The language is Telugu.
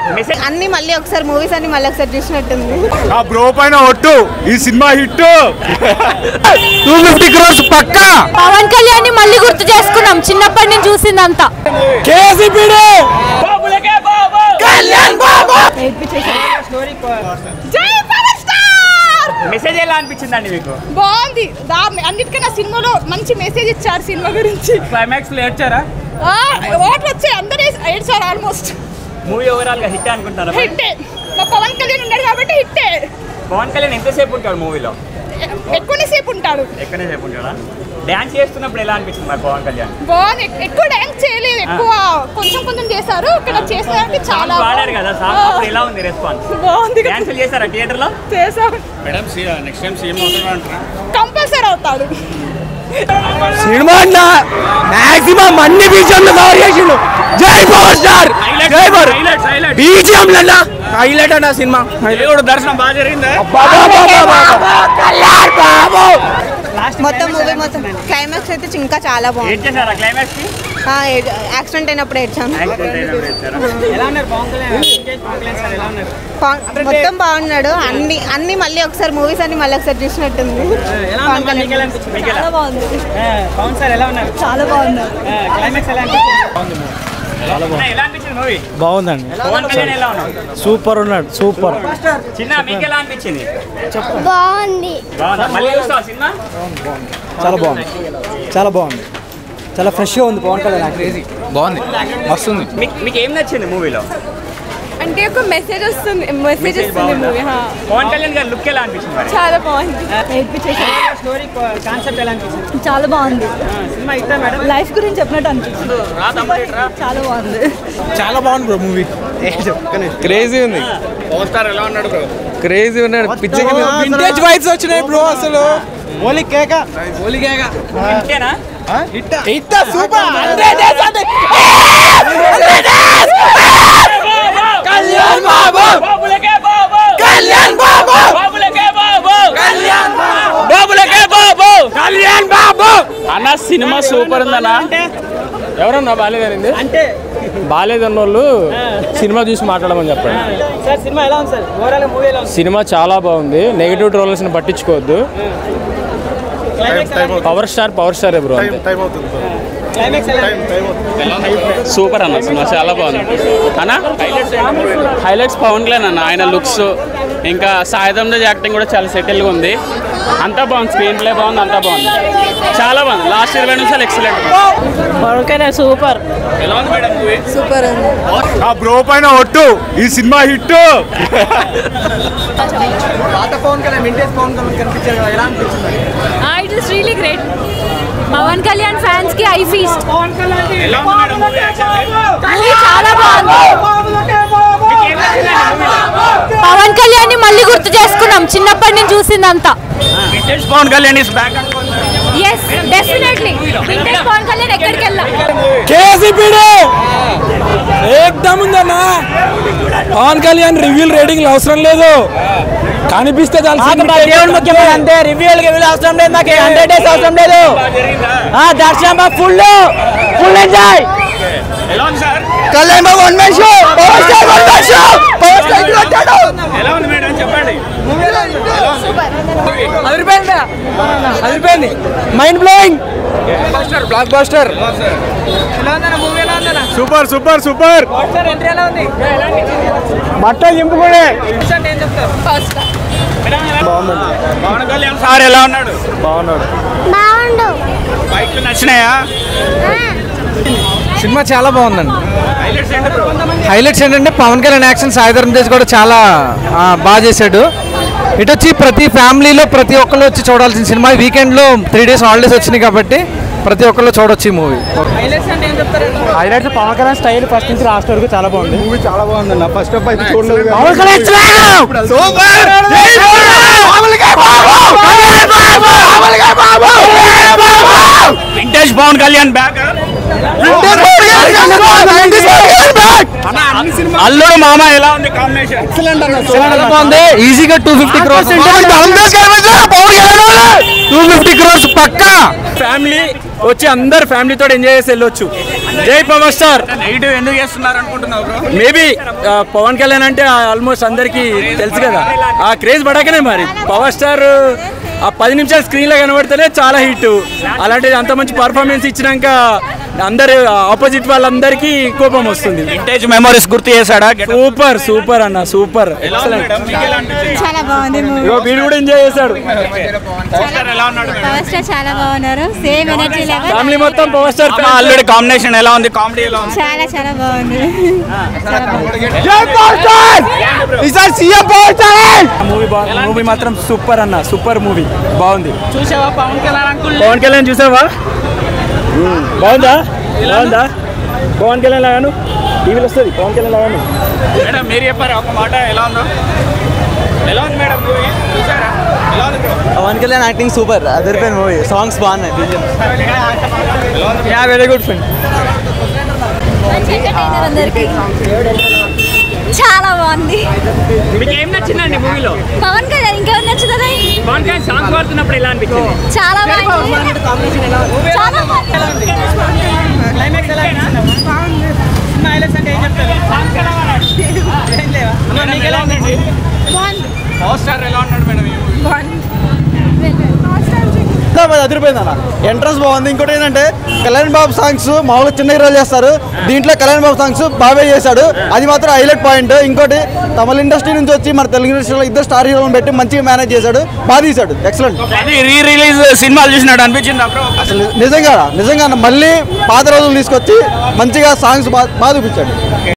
మెసేజ్ అన్ని మళ్ళీ ఒకసారి మూవీస్ అన్ని మళ్ళీ ఒకసారి చూసినట్టుంది ఆ బ్రో పైన ఒట్టు ఈ cinema hit two fifty crores పక్కా పవన్ కళ్యాణ్ మళ్ళీ గుర్తు చేసుకున్నాం చిన్నప్పటి నుంచి చూసిందంతా కేసీపీడే జై పవర్ స్టార్ మెసేజ్ ఎలా అనిపించిందండి మీకు బాగుంది దా అన్నిటికన్నా సినిమాలో మంచి మెసేజ్ ఇచ్చారు సినిమా గురించి క్లైమాక్స్ లో ఏడ్చారా ఓట్లు వచ్చాయి అందరూ ఏడ్చారు ఆల్మోస్ట్ మూవీ ఓవరాల్ గా హిట్ అనుకుంటారా మరి? హిట్టే మా పవన్ కళ్యాణ్ ఉన్నాడు కాబట్టి హిట్టే పవన్ కళ్యాణ్ ఎంతసేపు ఉంటాడు మూవీలో ఎక్కువనే సేపు ఉంటాడు ఎక్కడే సేపు ఉంటాడా డాన్స్ చేస్తున్నప్పుడు ఎలా అనిపించింది మరి పవన్ కళ్యాణ్ బాగుంది ఎక్- ఎక్కువ డ్యాన్స్ చేయలేదు ఎక్కువ కొంచెం కొంచెం చేశారు ఇక్కడ చేసినట్టు చాలా పాడారు బాగుంది. కదా సాంగ్ అప్పుడు ఎలా ఉంది రెస్పాన్స్ బాగుంది కదా. డాన్సులు చేశారా థియేటర్ లో చేశాం మేడం నెక్స్ట్ టైం సీఎం అవుతారా కంపల్సరీ అవుతాడు సినిమా అన్న మాక్సిమం అన్ని బీజిఎంలు కవర్ చేసిండు జై పవర్ స్టార్ జై పవర్ హైలైట్స్ హైలైట్ బీజిఎంలు అన్న హైలైట్ అన్న సినిమా దేవుడు దర్శనం బాగా జరిగిందా మొత్తం మూవీ మొత్తం క్లైమాక్స్ అయితే ఇంకా చాలా బాగుంది ఏం చేశారా క్లైమాక్స్ కి ఆ, ఏ- యాక్సిడెంట్ అయినప్పుడు ఏడ్చాను యాక్సిడెంట్ అయినప్పుడు ఏడ్చారా? పవన్- మొత్తం బాగున్నాడు అన్ని అన్ని మళ్ళీ ఒకసారి మూవీస్ అన్ని మళ్ళీ ఒకసారి చూసినట్టుంది పవన్ కళ్యాణ్. మీకు ఎలా? చాలా బాగుంది పవన్ సార్ ఎలా ఉన్నారు చాలా బాగుంది క్లైమాక్స్ ఎలా అనిపించింది అన్న, ఎలా అనిపించింది మూవీ బాగుందండి పవన్ కళ్యాణ్ ఎలా ఉన్నాడు సూపర్ ఉన్నాడు సూపర్ చిన్న మీకు ఎలా అనిపించింది బాగుంది బాగుందా మళ్ళీ చూస్తావా సినిమా చాలా బాగుంది చాలా బాగుంది చాలా ఫ్రెష్గా ఉంది పవన్ కళ్యాణ్ క్రేజీ బాగుంది వస్తుంది మీకు మీకు ఏం నచ్చింది మూవీలో అంటే ఒక మెసేజ్ వస్తుంది మెసేజ్ మెసేజ్ వస్తుంది బాగుందా? మూవీ పవన్ కళ్యాణ్ గారి లుక్ ఎలా అనిపించింది మరి చాలా బాగుంది స్టోరీ కాన్సెప్ట్ ఎలా అనిపించింది చాలా బాగుంది సినిమా ఇట్టా మేడం లైఫ్ గురించి చెప్పినట్టు అనిపించింది రా తమ్ముడు రా. చాలా బాగుంది చాలా బాగుంది బ్రో మూవీ క్రేజీ ఉంది పవర్ స్టార్ ఎలా ఉన్నాడు బ్రో క్రేజీ ఉన్నాడు పిచ్చి వింటేజ్ వైబ్స్ వచ్చినాయి బ్రో అసలు ఓలీ కేక ఓలీ కేక ఇంతేనా ఇట్ట సూపర్ కళ్యాణ్ బాబు బాబులకే బాబు కళ్యాణ్ బాబు బాబులకే బాబు బాబులకే బాబు కళ్యాణ్ బాబు అన్న సినిమా సూపర్ ఉందన్న ఎవరన్నా బాగాలేదండి అంటే బాగాలేదన్న వాళ్ళు సినిమా చూసి మాట్లాడమని చెప్పండి సార్ సినిమా ఎలా ఉంది సార్ ఓవరాల్ మూవీ ఎలా ఉంది సినిమా చాలా బాగుంది నెగిటివ్ ట్రోలర్స్ని పట్టించుకోవద్దు climax power star power star bro అంతే టైం అవుతుంది క్లైమాక్స్ ఎలా ఉంది? సూపర్ అన్న సినిమా చాలా బాగుంది అన్న హైలైట్స్ పవన్ కళ్యాణ్ అన్న ఆయన లుక్స్ ఇంకా సాయుధం యాక్టింగ్ కూడా చాలా సెటిల్గా ఉంది అంతా బాగుంది స్క్రీన్ ప్లే బాగుంది అంతా బాగుంది చాలా బాగుంది లాస్ట్ ఇరవై నిమిషాలు ఎక్సలెంట్ పవన్ కళ్యాణ్ సూపర్ ఎలా ఉంది మేడం మూవీ సూపర్ ఉంది ఆ బ్రో పైన ఒట్టు ఈ సినిమా హిట్ పాత పవన్ కళ్యాణ్ వింటేజ్ పవన్ కళ్యాణ్ కనిపించారు కదా ఎలా అనిపించింది it is really great Pawan Kalyan fans కి ఐ ఫీస్ట్ ఎలా ఉంది మేడం మూవీ యాక్చువల్లీ చాలా బాగుంది పవన్ కళ్యాణ్ మళ్ళీ గుర్తు చేసుకున్నాం చిన్నప్పటి నుంచి చూసిందంతా vintage Pawan Kalyan is back yes definitely vintage Pawan Kalyan ఎక్కడికి వెళ్ళా కేసీపీడే ఏకదమ్ ఉందన్న పవన్ కళ్యాణ్ రివ్యూల్ రేటింగ్ అవసరం లేదు కనిపిస్తే దేవుడు ముఖ్యమైన అంతే రివ్యూలు రివ్యూలు అవసరం లేదు మాకు హండ్రెడ్ డేస్ అవసరం లేదు ఆ దర్శనం ఫుల్ ఫుల్ ఎంజాయ్ ఎలా ఉంది sir Kalyan Babu one man show power star one man show power star కొట్టాడు ఎలా ఉంది మేడం చెప్పండి అదిరిపోయింది అదిరిపోయింది మైండ్ బ్లోయింగ్ బ్లాక్ బస్టర్ ఎలా ఉందన్న మూవీ ఎలా ఉందన్న super super super sir entry ఎలా ఉంది బట్ట చింపుకునే అంటే ఏం చెప్తారు పవన్ కళ్యాణ్ సార్ ఎలా ఉన్నాడు బాగున్నాడు బాగుండు బైక్లు నచ్చినాయా సినిమా చాలా బాగుందండి హైలైట్స్ ఏంటి బ్రో హైలైట్స్ ఏంటంటే పవన్ కళ్యాణ్ యాక్షన్ సాయిధరం తేజ్ కూడా చాలా ఆ, బాగా చేశాడు ఇటు వచ్చి ప్రతి ఫ్యామిలీలో ప్రతి ఒక్కళ్ళు వచ్చి చూడాల్సిన సినిమా వీకెండ్లో త్రీ డేస్ హాలిడేస్ వచ్చినాయి కాబట్టి ప్రతి ఒక్కళ్ళు చూడొచ్చు ఈ మూవీ హైలైట్స్ అంటే ఏం చెప్తారు highlights Pawan Kalyan style first నుంచి లాస్ట్ వరకు చాలా బాగుంది మూవీ చాలా బాగుందన్న ఫస్ట్ ఆఫ్ అయితే చూడలేదు Pawan Kalyan super vintage Pawan Kalyan back అల్లుడు మామ ఎలా ఉంది కాంబినేషన్ బాగుంది ఈజీగా two fifty crores two fifty crores పక్కా ఫ్యామిలీ వచ్చి అందరు ఫ్యామిలీతో ఎంజాయ్ చేసి వెళ్ళొచ్చు జై పవర్ స్టార్ నెగిటివ్ ఎందుకు చేస్తున్నారు అనుకుంటున్నావు బ్రో మేబీ పవన్ కళ్యాణ్ అంటే ఆల్మోస్ట్ అందరికి తెలుసు కదా ఆ క్రేజ్ పడకనే మరి పవర్ స్టార్ ఆ పది నిమిషాలు స్క్రీన్ లో కనబడితేనే చాలా హిట్ అలాంటిది అంత మంచి పర్ఫార్మెన్స్ ఇచ్చినాక అందరు ఆపోజిట్ వాళ్ళందరికీ కోపం వస్తుంది వింటేజ్ మెమరీస్ గుర్తు చేశాడా సూపర్ సూపర్ అన్న సూపర్ చాలా బాగుంది మూవీ ఇగో వీడు కూడా ఎంజాయ్ చేశాడు ఎలా ఉన్నాడు పవర్ స్టార్ చాలా బాగున్నారు సేమ్ ఎనర్జీ లెవెల్ ఫ్యామిలీ మొత్తం పవర్ స్టార్ ఆల్రెడీ కాంబినేషన్ ఎలా ఉంది కామెడీ ఎలా ఉంది చాలా చాలా బాగుంది మూవీ బాగుంది మూవీ మాత్రం సూపర్ అన్న సూపర్ మూవీ బాగుంది చూసావా పవన్ కళ్యాణ్ అంకుల్ పవన్ కళ్యాణ్ చూసావా బాగుందా బాగుందా పవన్ కళ్యాణ్ లాగాను టీవీలో వస్తుంది పవన్ కళ్యాణ్ లాగాను మేడం మీరు చెప్పారు ఒక మాట ఎలా ఉందో ఎలా ఉంది మేడం మూవీ చూసారా ఎలా ఉంది bro Pawan Kalyan acting super అదిరిపోయిన మూవీ సాంగ్స్ బాగున్నాయి యా వెరీ గుడ్ ఫ్రెండ్ అందరికి చాలా బాగుంది మీకు ఏం నచ్చిందండి మూవీలో పవన్ కళ్యాణ్ ఇంకెవరు నచ్చుతుంది పవన్ కళ్యాణ్ సాంగ్స్ పాడుతున్నప్పుడు ఎలా అనిపించింది చాలా బాగుంది చాలా బాగుంది ఎలా ఉందండి పవర్ స్టార్ ఎలా ఉన్నాడు మేడం ఈ మూవీ అదిరిపోయింది అన్న ఎంట్రన్స్ బాగుంది ఇంకోటి ఏంటంటే కళ్యాణ్ బాబు సాంగ్స్ మామూలుగా చిన్న హీరోలు చేస్తారు దీంట్లో కళ్యాణ్ బాబు సాంగ్స్ బాబాయ్ చేశాడు అది మాత్రం హైలైట్ పాయింట్ ఇంకోటి తమిళ ఇండస్ట్రీ నుంచి వచ్చి మన తెలుగు ఇండస్ట్రీలో ఇద్దరు స్టార్ హీరోలను పెట్టి మంచిగా మేనేజ్ చేశాడు బాగా తీశాడు ఎక్సలెంట్ అది రీ రిలీజ్ సినిమాలు చూసినట్టు అనిపించింది బ్రో అసలు నిజంగా నిజంగా మళ్ళీ పాత రోజులు తీసుకొచ్చి మంచిగా సాంగ్స్ బాగా బాగా చూపించాడు